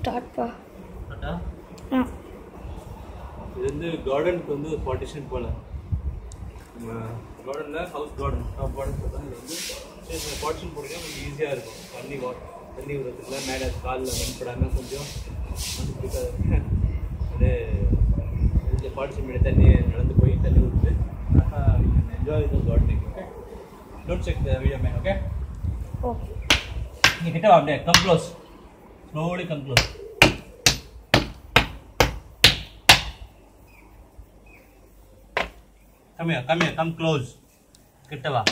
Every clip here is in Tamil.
ஸ்டார்ட்ப்பா அட்டா ஆ இது வந்து கார்டனுக்கு வந்து பார்ட்டிஷன் போல நம்ம கார்டனில் ஹவுஸ் கார்டன் டாப் கார்டன் பார்த்தா இது வந்து சின்ன சின்ன பார்ட்டிஷன் போட்டிங்கன்னா கொஞ்சம் ஈஸியாக இருக்கும் தண்ணி வா தண்ணி விடுறதுக்குல மேலே காலில் மண்படாமல் கொஞ்சம் மண் பிடிக்காது அது இதில் பார்ட்டிஷன் பண்ணி தண்ணி நடந்து போய் தண்ணி விட்டு enjoy the gardening okay don't check the video man okay okay நீ கிட்ட வா அப்படியே come close slowly come close come here come here come close கிட்ட வா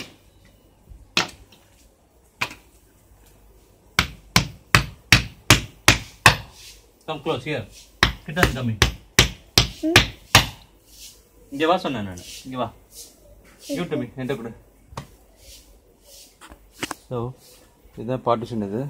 கம் க்ளோஸ் ஹியர் கிட்ட வந்து கம்மி இங்கே வா சொன்னேன் நான் இங்கே வா யூ மீ என்கிட்ட கொடு ஸோ இதுதான் பார்ட்டிஷன் இது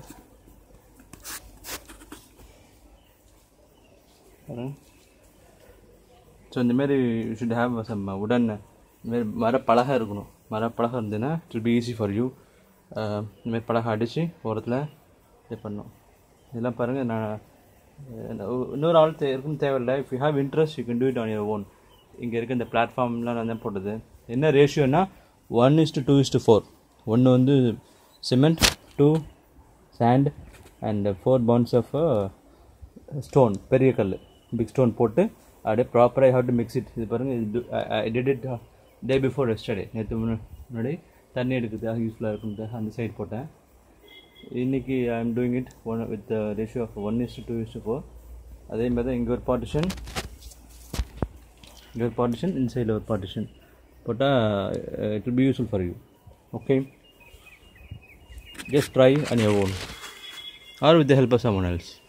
ஸோ இந்தமாரி யூ ஷுட் ஹேவ் சம் உடன் இதுமாரி மரப்பலகை இருக்கணும் மரப்பலகை இருந்ததுன்னா it will be easy for you இந்தமாரி பலகை அடித்து ஓரத்தில் இது பண்ணணும் இதெல்லாம் பாருங்கள் நான் அஹ், இன்னொரு ஆள் தே இருக்குன்னு தேவையில்லை if you have interest you can do it on your own இங்கே இருக்க இந்த பிளாட்ஃபார்ம்லாம் நான் தான் போட்டது என்ன ரேஷியோனா one is to two is to four ஒன்று வந்து cement two sand and four pounds of stone பெரிய கல் பிக் ஸ்டோன் போட்டு அப்படியே ப்ராப்பராக ஹவ் டு மிக்ஸ் இட் இது பாருங்கள் இது I did it day before yesterday நேற்று முன்னாடி தண்ணி எடுக்கிறதுக்காக யூஸ்ஃபுல்லாக இருக்கும் அந்த சைடு போட்டேன் இன்னைக்கு I am doing it one with ratio of one is to two is to four அதே மாதிரி தான் இங்கே ஒரு பார்ட்டிஷன் இங்கே ஒரு பார்ட்டிஷன் இன்சைடில் ஒரு பார்ட்டிஷன் போட்டால் it will be useful for you okay just try on your own or with the help of someone else